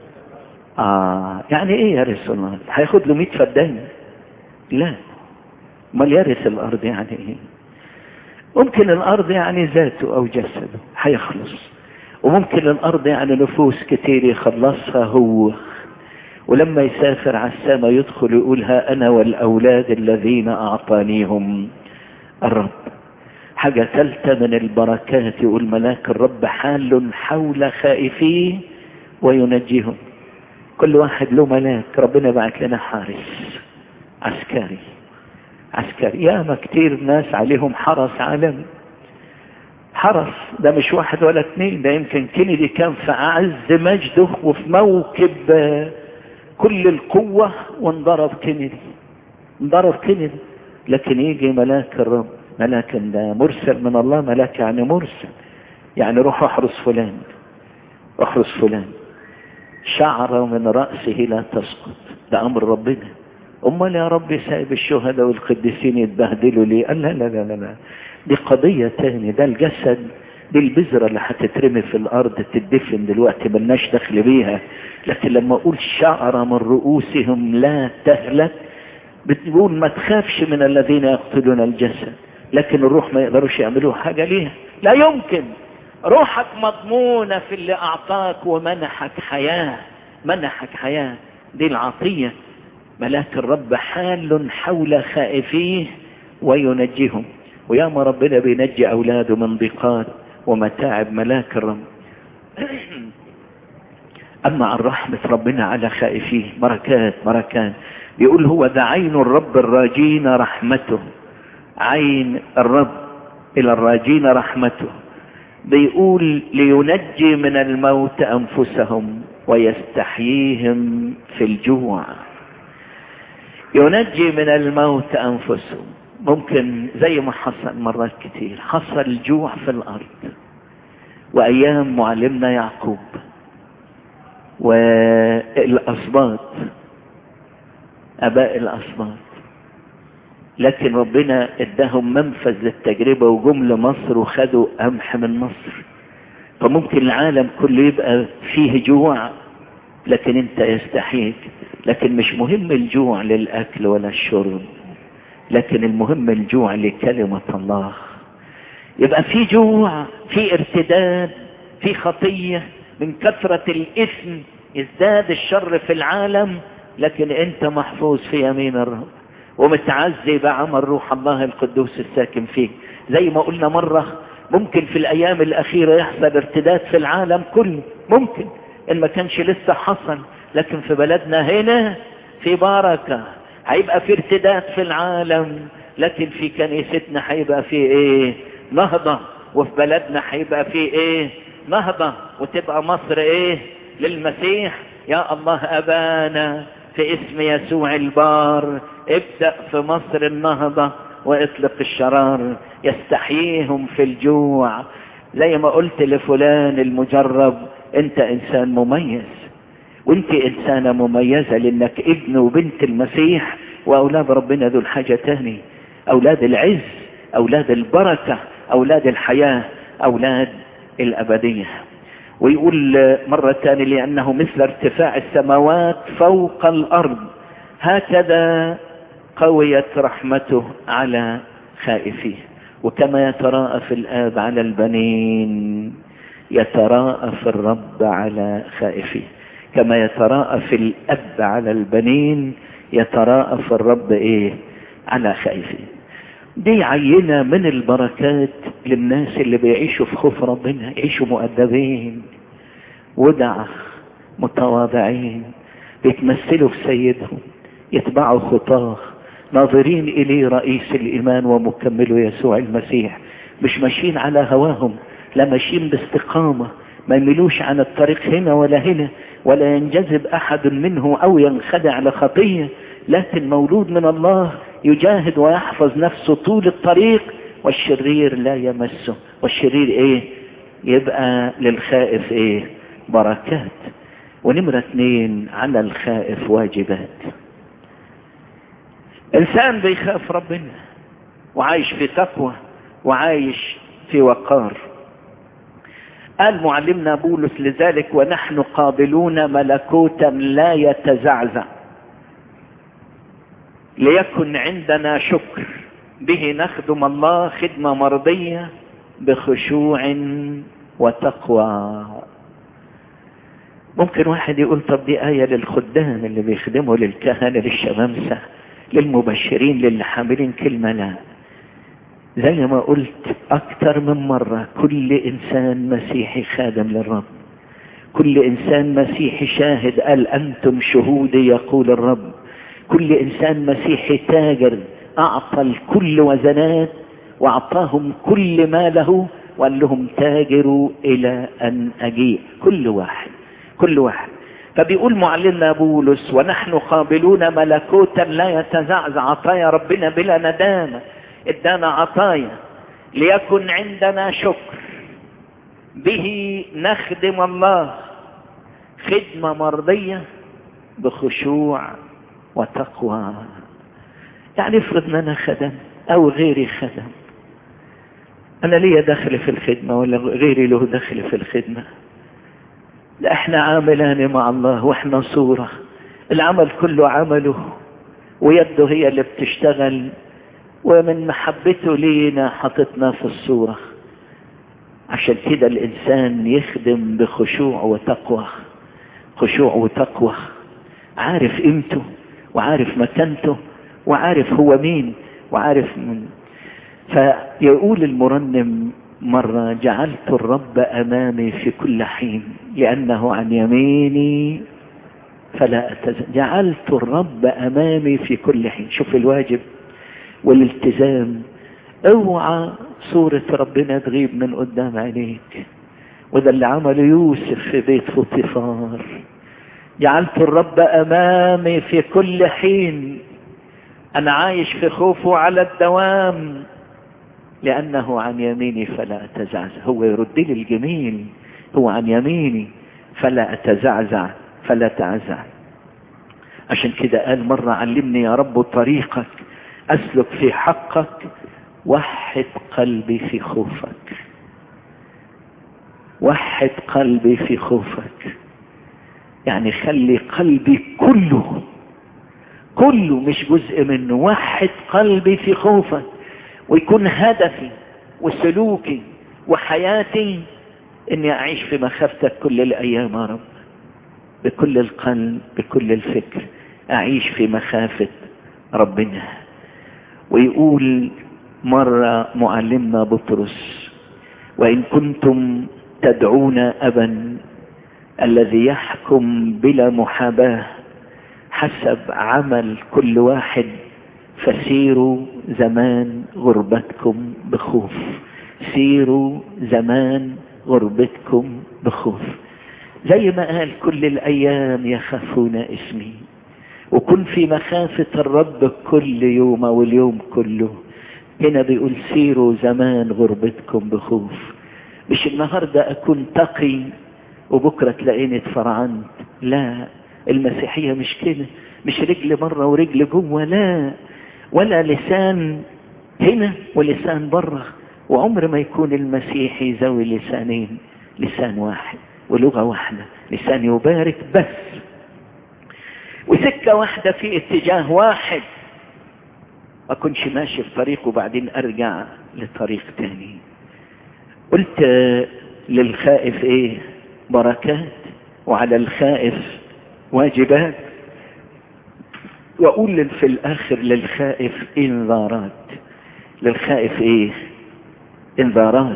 اه يعني ايه يرث الارض هياخد له 100 فدان لا امال يرث الارض يعني ايه ممكن الارض يعني ذاته او جسده هيخلص وممكن الارض يعني نفوس كتير يخلصها هو ولما يسافر على السماء يدخل يقول ها انا والاولاد الذين اعطانيهم الرب حاجة ثالثة من البركات يقول ملاك الرب حال حول خائفيه وينجيهم كل واحد له ملاك ربنا بعت لنا حارس عسكري عسكري ياما كتير ناس عليهم حرس عالمي حرس ده مش واحد ولا اتنين ده يمكن كينيدي كان في اعز مجده وفي موكب كل القوة وانضرب كينيدي انضرب كينيدي لكن يجي ملاك الرب ملاك ده مرسل من الله ملاك يعني مرسل يعني روح احرس فلان احرس فلان شعره من رأسه لا تسقط ده امر ربنا امال يا رب سايب الشهداء والقديسين يتبهدلوا ليه قال لا لا لا لا, لا. دي قضية تاني ده الجسد دي البذرة اللي هتترمي في الارض تدفن دلوقتي ملناش دخل بيها لكن لما اقول شعر من رؤوسهم لا تهلك بتقول ما تخافش من الذين يقتلون الجسد لكن الروح ما يقدروش يعملوا حاجة ليها لا يمكن روحك مضمونة في اللي اعطاك ومنحك حياة منحك حياة دي العطية ملاك الرب حال حول خائفيه وينجيهم وياما ربنا بينجي اولاده من ضيقات ومتاعب ملاك الرب اما عن رحمة ربنا على خائفيه بركات بركات بيقول هو ذا عين الرب الراجين رحمته عين الرب الى الراجين رحمته بيقول لينجي من الموت انفسهم ويستحييهم في الجوع ينجي من الموت انفسهم ممكن زي ما حصل مرات كتير حصل جوع في الارض وايام معلمنا يعقوب والاسباط اباء الاسباط لكن ربنا اداهم منفذ للتجربة وجم لمصر وخدوا قمح من مصر فممكن العالم كله يبقى فيه جوع لكن انت يستحيك لكن مش مهم الجوع للاكل ولا الشرب لكن المهم الجوع لكلمة الله يبقى في جوع في ارتداد في خطية من كثرة الاثم ازداد الشر في العالم لكن انت محفوظ في يمين الرب ومتعزي بعمل روح الله القدوس الساكن فيك زي ما قلنا مرة ممكن في الايام الاخيرة يحصل ارتداد في العالم كله ممكن ان ما كانش لسه حصل لكن في بلدنا هنا في بركة هيبقى في ارتداد في العالم لكن في كنيستنا هيبقى في ايه نهضة وفي بلدنا هيبقى في ايه نهضة وتبقى مصر ايه للمسيح يا الله ابانا في اسم يسوع البار ابدأ في مصر النهضة واطلق الشرار يستحييهم في الجوع زي ما قلت لفلان المجرب انت انسان مميز وانت انسانة مميزة لانك ابن وبنت المسيح واولاد ربنا ذو الحاجة تاني اولاد العز اولاد البركة اولاد الحياة اولاد الابدية ويقول مرة ثانية لأنه مثل ارتفاع السماوات فوق الأرض هكذا قويت رحمته على خائفيه وكما يتراءف الآب على البنين يتراءف الرب على خائفيه كما يتراءف الأب على البنين يتراءف الرب إيه على خائفيه دي عينة من البركات للناس اللي بيعيشوا في خوف ربنا يعيشوا مؤدبين ودع متواضعين بيتمثلوا في سيدهم يتبعوا خطاه ناظرين إليه رئيس الإيمان ومكمله يسوع المسيح مش ماشيين على هواهم لا ماشيين باستقامة ما يميلوش عن الطريق هنا ولا هنا ولا ينجذب أحد منه أو ينخدع لخطية لكن مولود من الله يجاهد ويحفظ نفسه طول الطريق والشرير لا يمسه والشرير ايه يبقى للخائف ايه بركات ونمرة اثنين على الخائف واجبات انسان بيخاف ربنا وعايش في تقوى وعايش في وقار قال معلمنا بولس لذلك ونحن قابلون ملكوتا لا يتزعزع ليكن عندنا شكر به نخدم الله خدمة مرضية بخشوع وتقوى ممكن واحد يقول طب دي آية للخدام اللي بيخدموا للكهنة للشمامسة للمبشرين للي حاملين كلمة لا زي ما قلت أكتر من مرة كل إنسان مسيحي خادم للرب كل إنسان مسيحي شاهد قال أنتم شهودي يقول الرب كل إنسان مسيحي تاجر أعطى الكل وزنات وأعطاهم كل ما له وقال لهم تاجروا إلى أن أجيء كل واحد كل واحد فبيقول معلمنا بولس ونحن قابلون ملكوتا لا يتزعزع عطايا ربنا بلا ندامة ادانا عطايا ليكن عندنا شكر به نخدم الله خدمة مرضية بخشوع وتقوى يعني افرض ان انا خدم او غيري خدم انا ليا دخل في الخدمة ولا غيري له دخل في الخدمة لا احنا عاملان مع الله واحنا صورة العمل كله عمله ويده هي اللي بتشتغل ومن محبته لينا حطتنا في الصورة عشان كده الإنسان يخدم بخشوع وتقوى خشوع وتقوى عارف قيمته وعارف مكانته وعارف هو مين وعارف من فيقول المرنم مرة جعلت الرب أمامي في كل حين لأنه عن يميني فلا أتزل جعلت الرب أمامي في كل حين شوف الواجب والالتزام اوعى صورة ربنا تغيب من قدام عينيك وده اللي عمله يوسف في بيت فوطيفار جعلت الرب امامي في كل حين انا عايش في خوفه على الدوام لانه عن يميني فلا اتزعزع هو يرد لي الجميل هو عن يميني فلا اتزعزع فلا تعزع عشان كده قال مرة علمني يا رب طريقك اسلك في حقك وحد قلبي في خوفك وحد قلبي في خوفك يعني خلي قلبي كله كله مش جزء منه وحد قلبي في خوفك ويكون هدفي وسلوكي وحياتي اني اعيش في مخافتك كل الايام يا رب بكل القلب بكل الفكر اعيش في مخافة ربنا ويقول مرة معلمنا بطرس وإن كنتم تدعون أبا الذي يحكم بلا محاباة حسب عمل كل واحد فسيروا زمان غربتكم بخوف سيروا زمان غربتكم بخوف زي ما قال كل الأيام يخافون اسمي وكن في مخافة الرب كل يوم واليوم كله هنا بيقول سيروا زمان غربتكم بخوف مش النهاردة أكون تقي وبكرة تلاقيني اتفرعنت لا المسيحية مش كده مش رجل بره ورجل جوه لا ولا لسان هنا ولسان بره وعمر ما يكون المسيحي ذوي لسانين لسان واحد ولغة واحدة لسان يبارك بس وسكة واحدة في اتجاه واحد ما كنش ماشي في طريق وبعدين ارجع لطريق تاني قلت للخائف ايه بركات وعلى الخائف واجبات واقول في الاخر للخائف انذارات للخائف ايه انذارات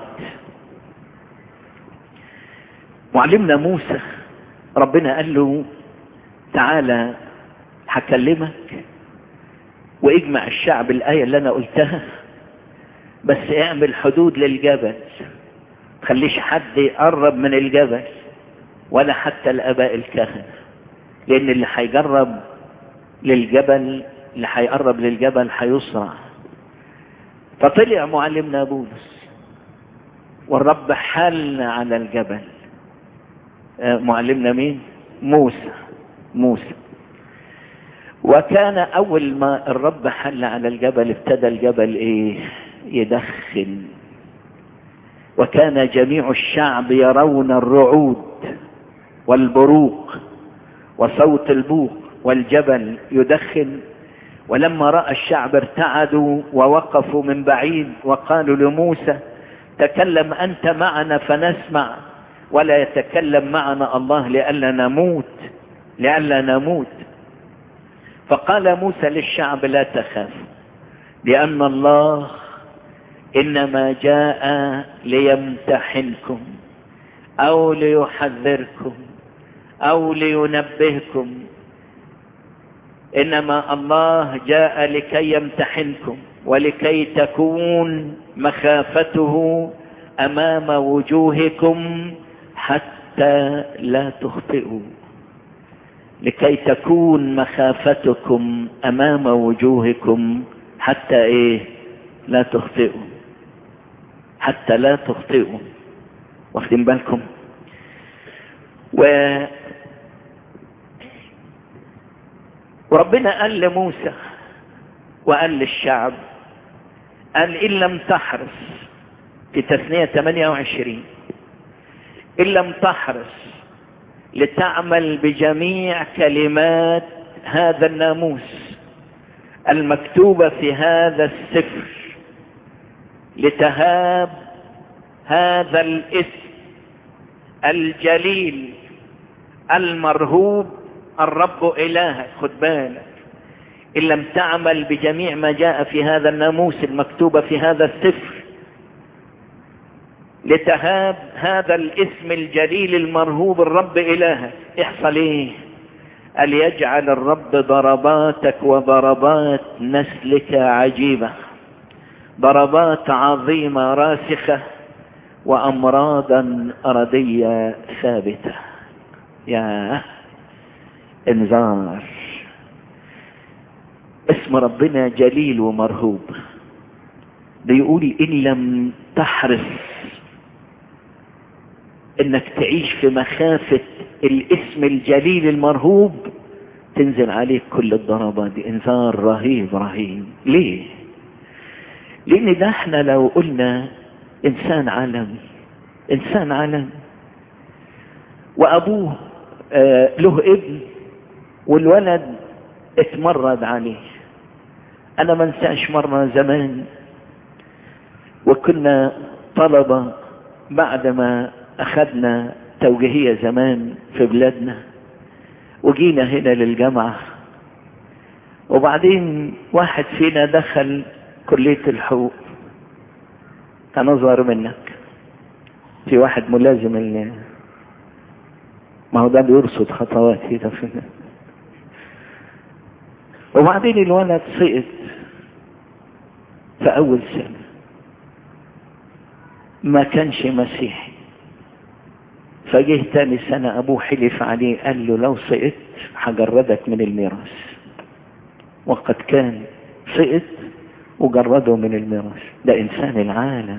معلمنا موسى ربنا قال له تعالى هكلمك واجمع الشعب الآية اللي أنا قلتها بس اعمل حدود للجبل خليش حد يقرب من الجبل ولا حتى الآباء الكهنة لأن اللي هيجرب للجبل اللي هيقرب للجبل هيصرع فطلع معلمنا بولس والرب حل على الجبل معلمنا مين موسى موسى وكان اول ما الرب حل على الجبل ابتدى الجبل ايه يدخن وكان جميع الشعب يرون الرعود والبروق وصوت البوق والجبل يدخن ولما راى الشعب ارتعدوا ووقفوا من بعيد وقالوا لموسى تكلم انت معنا فنسمع ولا يتكلم معنا الله لئلا نموت لئلا نموت فقال موسى للشعب لا تخافوا لأن الله إنما جاء ليمتحنكم أو ليحذركم أو لينبهكم إنما الله جاء لكي يمتحنكم ولكي تكون مخافته أمام وجوهكم حتى لا تخطئوا لكي تكون مخافتكم امام وجوهكم حتى ايه لا تخطئوا حتى لا تخطئوا واخدين بالكم و وربنا قال لموسى وقال للشعب قال ان لم تحرص في تثنية 28 ان لم تحرص لتعمل بجميع كلمات هذا الناموس المكتوبة في هذا السفر لتهاب هذا الاسم الجليل المرهوب الرب إلهك خد بالك إن لم تعمل بجميع ما جاء في هذا الناموس المكتوبة في هذا السفر لتهاب هذا الاسم الجليل المرهوب الرب إلهك يحصل ايه قال يجعل الرب ضرباتك وضربات نسلك عجيبة ضربات عظيمة راسخة وأمراضا أرضية ثابتة يا انذار اسم ربنا جليل ومرهوب بيقول إن لم تحرص انك تعيش في مخافة الاسم الجليل المرهوب تنزل عليك كل الضربات دي انذار رهيب رهيب ليه لان ده احنا لو قلنا انسان عالمي انسان عالمي وابوه آه له ابن والولد اتمرد عليه انا ما انساش مرة زمان وكنا طلبة بعد ما اخذنا توجيهية زمان في بلادنا وجينا هنا للجامعة وبعدين واحد فينا دخل كلية الحقوق كان اصغر منك في واحد ملازم اللي ما هو ده بيرصد خطوات كده في وبعدين الولد سقط في اول سنة ما كانش مسيحي فجه تاني سنة ابوه حلف عليه قال له لو سقطت هجردك من الميراث وقد كان سقط وجرده من الميراث ده انسان العالم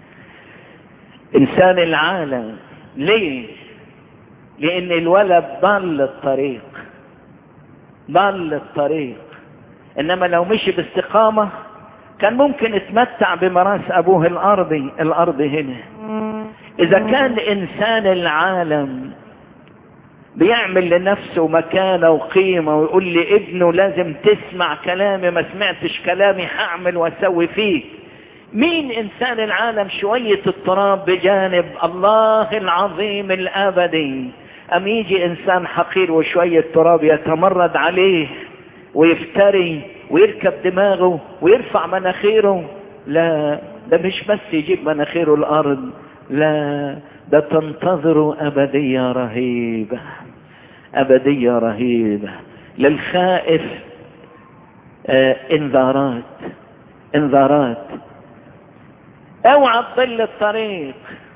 انسان العالم ليه لان الولد ضل الطريق ضل الطريق انما لو مشي باستقامة كان ممكن يتمتع بميراث ابوه الارضي الارض هنا اذا كان انسان العالم بيعمل لنفسه مكانة وقيمة ويقول لي ابنه لازم تسمع كلامي ما سمعتش كلامي هعمل واسوي فيك مين انسان العالم شوية التراب بجانب الله العظيم الابدي ام يجي انسان حقير وشوية تراب يتمرد عليه ويفتري ويركب دماغه ويرفع مناخيره لا ده مش بس يجيب مناخيره الارض لا ده تنتظر ابدية رهيبة ابدية رهيبة للخائف آه انذارات انذارات اوعى تضل الطريق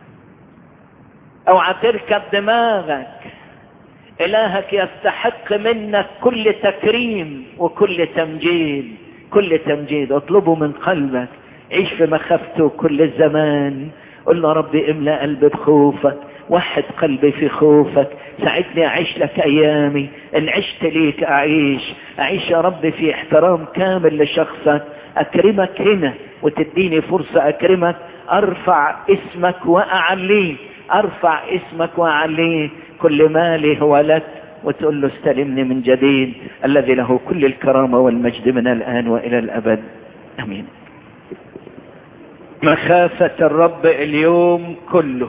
اوعى تركب دماغك الهك يستحق منك كل تكريم وكل تمجيد كل تمجيد اطلبه من قلبك عيش في مخافته كل الزمان قل له ربي املأ قلبي بخوفك وحد قلبي في خوفك ساعدني اعيش لك ايامي ان عشت ليك اعيش اعيش يا ربي في احترام كامل لشخصك اكرمك هنا وتديني فرصة اكرمك ارفع اسمك واعليه ارفع اسمك واعليه كل مالي هو لك وتقول له استلمني من جديد الذي له كل الكرامة والمجد من الآن وإلى الأبد أمين مخافة الرب اليوم كله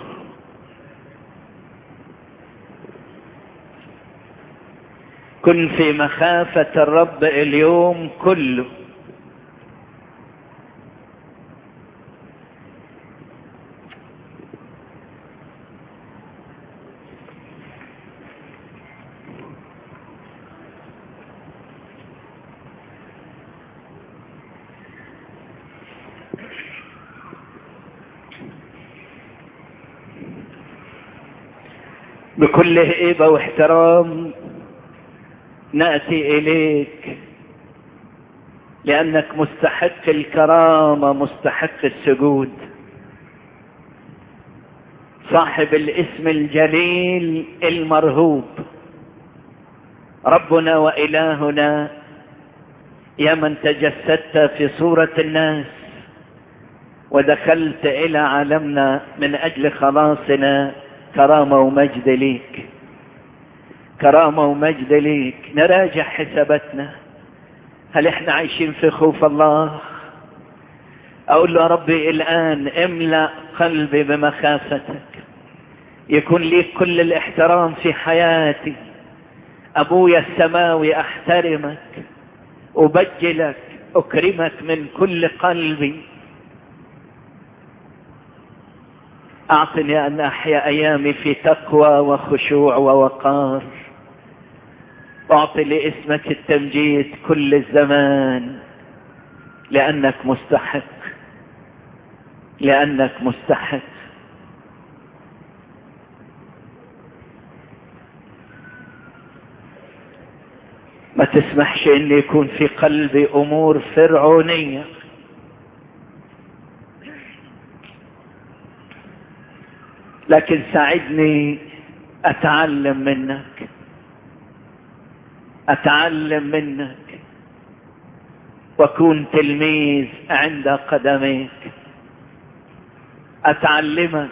كن في مخافة الرب اليوم كله بكل هيبة واحترام نأتي إليك لأنك مستحق الكرامة مستحق السجود صاحب الاسم الجليل المرهوب ربنا وإلهنا يا من تجسدت في صورة الناس ودخلت إلى عالمنا من أجل خلاصنا كرامة ومجد ليك كرامة ومجد ليك نراجع حساباتنا هل احنا عايشين في خوف الله اقول له يا ربي الان املأ قلبي بمخافتك يكون ليك كل الاحترام في حياتي ابويا السماوي احترمك ابجلك اكرمك من كل قلبي أعطني أن أحيا أيامي في تقوى وخشوع ووقار أعطي لاسمك التمجيد كل الزمان لأنك مستحق لأنك مستحق ما تسمحش ان يكون في قلبي امور فرعونيه لكن ساعدني اتعلم منك اتعلم منك واكون تلميذ عند قدميك اتعلمك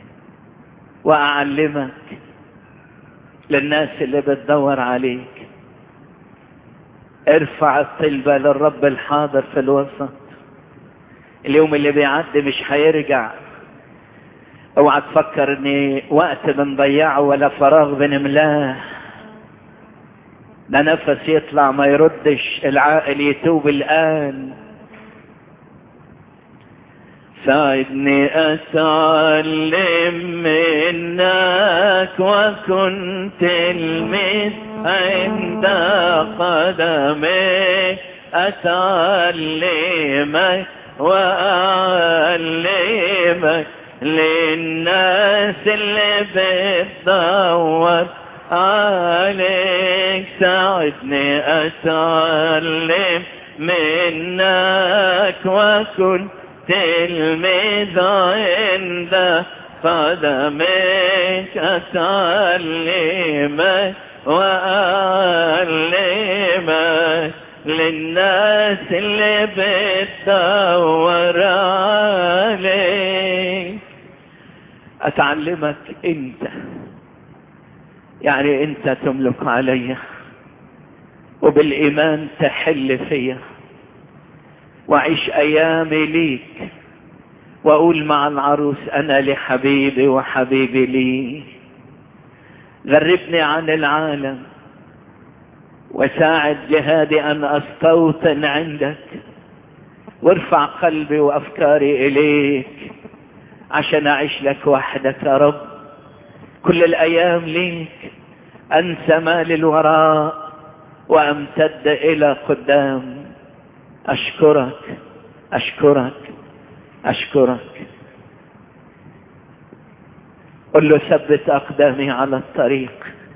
واعلمك للناس اللي بتدور عليك ارفع الطلبة للرب الحاضر في الوسط اليوم اللي بيعدي مش هيرجع اوعى تفكر ان وقت بنضيعه ولا فراغ بنملاه ده نفس يطلع ما يردش العاقل يتوب الان ساعدني أتعلم منك وكن تلميذ عند قدمي أتعلمك وأعلمك للناس اللي بتدور عليك ساعدني أتعلم منك وكن تلميذ عند قدمك أتعلمك وأعلمك للناس اللي بتدور عليك اتعلمك انت يعني انت تملك علي وبالايمان تحل فيا واعيش ايامي ليك واقول مع العروس انا لحبيبي وحبيبي لي غربني عن العالم وساعد جهادي ان استوطن عندك وارفع قلبي وافكاري اليك عشان اعيش لك وحدك يا رب كل الايام ليك انسى ما للوراء وامتد الى قدام اشكرك اشكرك اشكرك قل له ثبت اقدامي على الطريق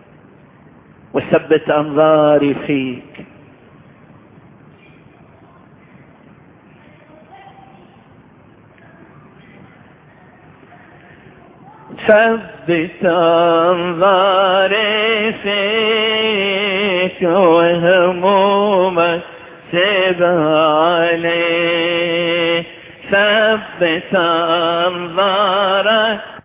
وثبت انظاري فيك ثبت انظاري فيك وهمومك سيبها عليه ثبت انظارك